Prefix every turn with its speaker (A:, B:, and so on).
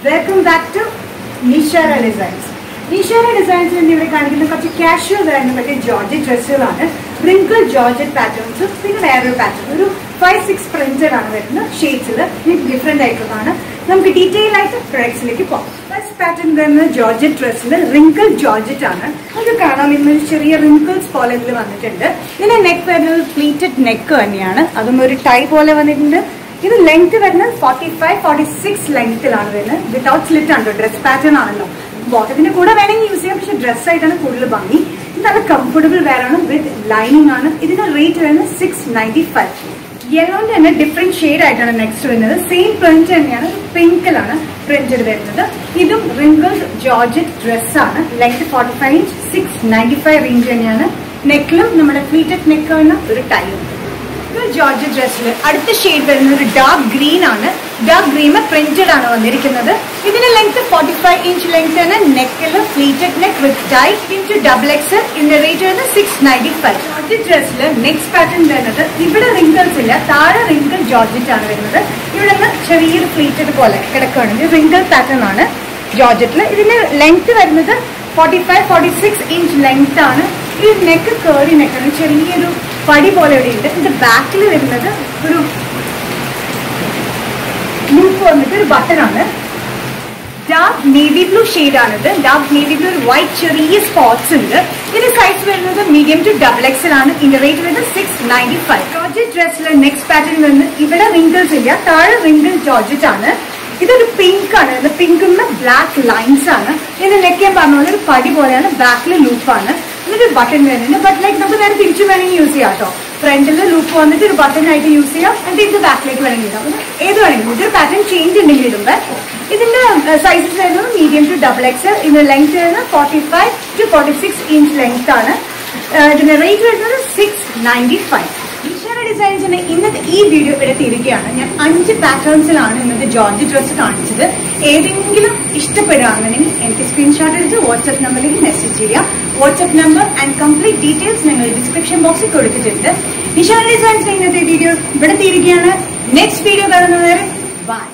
A: welcome back to Nishara designs Nishara designs എന്ന് ഇവിടെ കാണിക്കുന്ന കുറച്ച് കാഷ്വൽ വരുന്ന മറ്റേ ജോർജറ്റ് ഡ്രസ്സുകളാണ് റിങ്കിൾ ജോർജറ്റ് പാറ്റേൺസും പിന്നെ വേറൊരു പാറ്റേൺ ഒരു ഫൈവ് സിക്സ് പ്രിന്റഡ് ആണ് വരുന്നത് ഷെയ്ഡ്സിൽ ഡിഫറെന്റ് ആയിട്ടുള്ളതാണ് നമുക്ക് ഡീറ്റെയിൽ ആയിട്ട് പ്രൊഡക്ട്സിലേക്ക് പോകാം ഫസ്റ്റ് പാറ്റേൺ വരുന്നത് ജോർജറ്റ് ഡ്രസ്സിൽ റിങ്കിൾ ജോർജറ്റ് ആണ് അത് കാണാം ഇന്ന് ചെറിയ റിങ്കിൾസ് പോലെ ഇതിൽ വന്നിട്ടുണ്ട് ഇതിന്റെ നെക്ക് വരുന്നത് പ്ലീറ്റഡ് നെക്ക് തന്നെയാണ് അതും ഒരു ടൈ പോലെ വന്നിട്ടുണ്ട് ഇത് ലെങ്ത് വരുന്നത് ഫോർട്ടി ഫൈവ് ഫോർട്ടി സിക്സ് ലെങ്ത്തിലാണ് വരുന്നത് വിതൗട്ട് സ്ലിറ്റ് ആണ് ഡ്രസ് പാറ്റേൺ ആണല്ലോ ബോട്ടത്തിന്റെ കൂടെ വേണമെങ്കിൽ യൂസ് ചെയ്യാം പക്ഷെ ഡ്രസ് ആയിട്ടാണ് കൂടുതൽ ഭംഗി ഇത് നല്ല കംഫർട്ടബിൾ വെയർ ആണ് വിത്ത് ലൈനിങ് ആണ് ഇതിന്റെ റേറ്റ് വരുന്നത് സിക്സ് നയൻറ്റി ഫൈവ് യെല്ലോന്റെ തന്നെ ഡിഫറെന്റ് ഷെയ്ഡ് ആയിട്ടാണ് നെക്സ്റ്റ് വരുന്നത് സെയിം പ്രിന്റ് തന്നെയാണ് പിങ്കിലാണ് പ്രിന്റഡ് വരുന്നത് ഇതും റിങ്കിൾഡ് ജോർജറ്റ് ഡ്രസ് ആണ് length forty five inch six ninety five range തന്നെയാണ് നെക്കിലും നമ്മുടെ ഫ്ലീറ്റഡ് നെക്ക് വരുന്ന ഒരു ടൈലും ജോർജ് ഡ്രസ്സിൽ അടുത്ത ഷെയ്ഡ് വരുന്നത് ഒരു ഡാർക്ക് ഗ്രീൻ ആണ് ഡാർക്ക് ഗ്രീൻ പ്രിന്റഡ് ആണ് വന്നിരിക്കുന്നത് ഇതിന്റെ length forty five inch length ആണ് നെക്കിൽ ഫ്ലീറ്റഡ് നെക്ക് വിത്ത് ഡൈ ഇൻറ്റു ഡബിൾ എക്സ് ഇതിന്റെ റേറ്റ് വരുന്നത് സിക്സ് നയൻറ്റി ഫൈവ് ജോർജ് ഡ്രസ്സിൽ നെക്സ്റ്റ് പാറ്റേൺ വരുന്നത് ഇവിടെ റിങ്കിൾസ് ഇല്ല താഴെ റിങ്കിൾ ജോർജറ്റ് ആണ് വരുന്നത് ഇവിടെ നിന്ന് ചെറിയൊരു ഫ്ലീറ്റഡ് പോലെ കിടക്കുകയാണ് ഇത് റിങ്കിൾ പാറ്റേൺ ആണ് ജോർജറ്റിൽ ഇതിന്റെ ലെങ്ത് വരുന്നത് forty five forty six inch length ആണ് ഈ നെക്ക് കേറി നെക്കാണ് ചെറിയൊരു പടി പോലെ ഇവിടെ ഉണ്ട് ഇതിന്റെ ബാക്കിൽ വരുന്നത് ഒരു ലൂപ്പ് വന്നിട്ട് ഒരു ബട്ടൺ ആണ് ഡാർക്ക് നേവി ബ്ലൂ ഷെയ്ഡ് ആണിത് ഡാർക്ക് നേവി ബ്ലൂ ഒരു വൈറ്റ് ചെറിയ സ്പോട്സ് ഉണ്ട് ഇതിന്റെ സൈസ് വരുന്നത് മീഡിയം ടു ഡബിൾ എക്സൽ ആണ് ഇതിന്റെ റേറ്റ് വരുന്നത് സിക്സ് നയൻറ്റി ഫൈവ് ജോർജറ്റ് ഡ്രസ്സിലെ നെക്സ്റ്റ് പാറ്റേൺ വരുന്നത് ഇവിടെ റിങ്കിൾസ് ഇല്ല താഴെ റിങ്കിൾ ജോർജറ്റ് ആണ് ഇതൊരു പിങ്ക് ആണ് ഇത് പിങ്കിന്ന് ബ്ലാക്ക് ലൈൻസ് ആണ് ഇതിന്റെ നെക്ക് ഞാൻ പറഞ്ഞ പോലെ ഒരു പടി പോലെയാണ് ബാക്കിൽ ലൂപ്പാണ് ഇതിന്റെ ബട്ടൺ വരുന്നുണ്ട് ബട്ട് ലൈക്ക് നമുക്ക് നേരെ തിരിച്ചു വേണമെങ്കിൽ യൂസ് ചെയ്യാം കേട്ടോ ഫ്രണ്ടിൽ ലൂപ്പ് വന്നിട്ട് ഒരു ബട്ടൺ ആയിട്ട് യൂസ് ചെയ്യാം എന്നിട്ട് ഇത് ബാക്കിലേക്ക് വേണമെങ്കിൽ ഇടാം ഇത് ഏത് വേണമെങ്കിലും ഇതൊരു പാറ്റേൺ ചേഞ്ച് ഉണ്ടെങ്കിൽ ഇടുമ്പോൾ ഇതിന്റെ സൈസസ് വരുന്നത് മീഡിയം ടു ഡബിൾ എക്സ് ഇതിന്റെ ലെങ്ത് വരുന്നത് forty five to forty six inch length ആണ് ഇതിന്റെ റേറ്റ് വരുന്നത് സിക്സ് നയൻറ്റി ഫൈവ് ഈശ്വര ഡിസൈൻസിന്റെ ഇന്നത്തെ ഈ വീഡിയോ ഇവിടെ തിരികെയാണ് ഞാൻ അഞ്ച് പാറ്റേൺസിലാണ് ഇന്നത്തെ ജോർജ് ഡ്രസ് കാണിച്ചത് ഏതെങ്കിലും ഇഷ്ടപ്പെടുകയാണെന്നുണ്ടെങ്കിൽ എനിക്ക് സ്ക്രീൻഷോട്ട് എടുത്ത് വാട്സ്ആപ്പ് നമ്പറിലേക്ക് മെസ്സേജ് ചെയ്യാം WhatsApp number and complete details ഞങ്ങൾ ഡിസ്ക്രിപ്ഷൻ ബോക്സിൽ കൊടുത്തിട്ടുണ്ട് നിഷാ ഡിസൈൻസിന്റെ ഇന്നത്തെ വീഡിയോ ഇവിടെ തിരികെയാണ് നെക്സ്റ്റ് വീഡിയോ കാണുന്നവരെ ബൈ